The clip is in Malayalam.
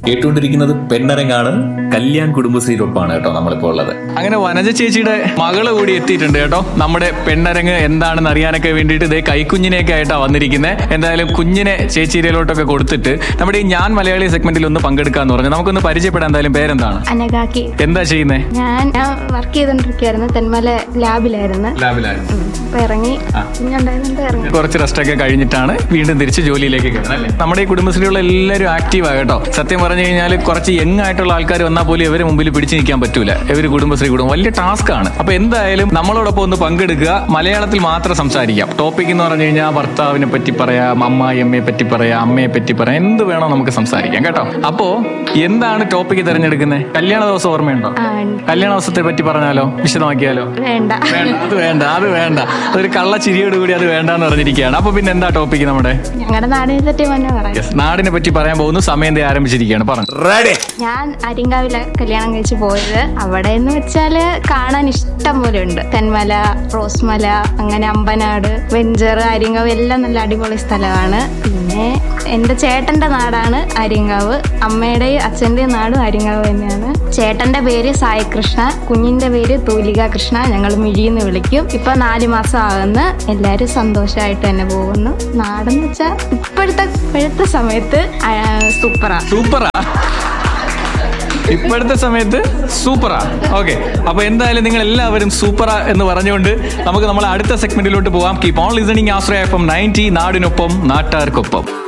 കേട്ടുകൊണ്ടിരിക്കുന്നത് പെണ്ണരങ്ങാണ് കല്യാൺ കുടുംബശ്രീയിലൊപ്പമാണ് കേട്ടോ നമ്മളിപ്പോ ഉള്ളത് അങ്ങനെ വനജ ചേച്ചിയുടെ മകള് കൂടി എത്തിയിട്ടുണ്ട് കേട്ടോ നമ്മുടെ പെണ്ണരങ്ങ് എന്താണെന്ന് അറിയാനൊക്കെ വേണ്ടിയിട്ട് ഇതേ കൈക്കുഞ്ഞിനെയൊക്കെ ആയിട്ടാ വന്നിരിക്കുന്നത് എന്തായാലും കുഞ്ഞിനെ ചേച്ചിയിലോട്ടൊക്കെ കൊടുത്തിട്ട് നമ്മുടെ ഈ ഞാൻ മലയാളി സെഗ്മെന്റിൽ ഒന്ന് പങ്കെടുക്കാന്ന് പറഞ്ഞു നമുക്കൊന്ന് പരിചയപ്പെടാൻ എന്തായാലും പേരെന്താണ് അനകാക്കി എന്താ ചെയ്യുന്നേ ഞാൻ ഞാൻ വർക്ക് ചെയ്തോണ്ടിരിക്കുകയായിരുന്നു തെന്മല ലാബിലായിരുന്നു ലാബിലായിരുന്നു അപ്പൊ ഇറങ്ങി കുഞ്ഞുണ്ടായതുകൊണ്ട് ഇറങ്ങി കുറച്ച് റെസ്റ്റ് ഒക്കെ കഴിഞ്ഞിട്ടാണ് വീണ്ടും തിരിച്ച് ജോലിയിലേക്ക് കയറുന്നത് അല്ലേ നമ്മുടെ ഈ കുടുംബശ്രീയുള്ള എല്ലാവരും ആക്റ്റീവ് കേട്ടോ സത്യം പറഞ്ഞു കഴിഞ്ഞാൽ കുറച്ച് യങ് ആയിട്ടുള്ള ആൾക്കാർ വന്നാൽ പോലും ഇവരെ മുമ്പിൽ പിടിച്ചു നിൽക്കാൻ പറ്റൂല ഇവര് കുടുംബശ്രീ കുടുംബം വലിയ ടാസ്ക് ആണ് അപ്പൊ എന്തായാലും നമ്മളോടൊപ്പം ഒന്ന് പങ്കെടുക്കുക മലയാളത്തിൽ മാത്രം സംസാരിക്കാം ടോപ്പിക് എന്ന് പറഞ്ഞു കഴിഞ്ഞാൽ ഭർത്താവിനെ പറ്റി പറയാം അമ്മായിയമ്മയെ പറ്റി പറയാം അമ്മയെ പറ്റി പറയാം എന്ത് വേണോ നമുക്ക് സംസാരിക്കാം കേട്ടോ അപ്പോ എന്താണ് ടോപ്പിക് തിരഞ്ഞെടുക്കുന്നത് കല്യാണ ദിവസം ഓർമ്മയുണ്ടോ ആ, ഉണ്ട്. കല്യാണ ദിവസത്തെ പറ്റി പറഞ്ഞാലോ വിശദമാക്കിയാലോ വേണ്ട വേണ്ട അത് വേണ്ട അത് വേണ്ട അതൊരു കള്ള ചിരിയോട് കൂടി അത് വേണ്ടെന്ന് പറഞ്ഞിരിക്കുകയാണ് അപ്പൊ പിന്നെ എന്താ ടോപ്പിക് നമ്മുടെ ഞങ്ങളുടെ നാടിനെ പറ്റി തന്നെ പറയാം Yes, നാടിനെ പറ്റി പറയാൻ പോകുന്നു സമയം ദേ ആരംഭിച്ചിരിക്കുകയാണ് പറഞ്ഞു ഞാൻ അരിങ്കാവിലെ കല്യാണം കഴിച്ച് പോയത് അവിടെ എന്ന് വെച്ചാല് കാണാൻ ഇഷ്ടം പോലെ ഉണ്ട് തെന്മല റോസ്മല അങ്ങനെ അമ്പനാട് വെഞ്ചർ അരിങ്കാവ് എല്ലാം നല്ല അടിപൊളി സ്ഥലമാണ് പിന്നെ എൻ്റെ ചേട്ടന്റെ നാടാണ് അരിങ്കാവ് അമ്മയുടെയും അച്ഛൻ്റെയും നാടും അരിങ്കാവ് തന്നെയാണ് ചേട്ടന്റെ പേര് സായി കൃഷ്ണ കുഞ്ഞിന്റെ പേര് തൂലിക കൃഷ്ണ ഞങ്ങൾ മിഴിന്ന് വിളിക്കും ഇപ്പൊ നാല് മാസം ആകുന്ന എല്ലാരും സന്തോഷമായിട്ട് തന്നെ പോകുന്നു നാടെന്ന് വെച്ചാൽ ഇപ്പോഴത്തെ ഇപ്പോഴത്തെ സമയത്ത് ആ, സൂപ്പറാ സൂപ്പറാ ഇപ്പോഴത്തെ സമയത്ത് സൂപ്പറാ ഓക്കെ അപ്പൊ എന്തായാലും നിങ്ങൾ എല്ലാവരും സൂപ്പറാ എന്ന് പറഞ്ഞുകൊണ്ട് നമുക്ക് നമ്മൾ അടുത്ത സെഗ്മെന്റിലോട്ട് പോവാം keep on listening Ashraya F M ninety നാടിനൊപ്പം നാട്ടാർക്കൊപ്പം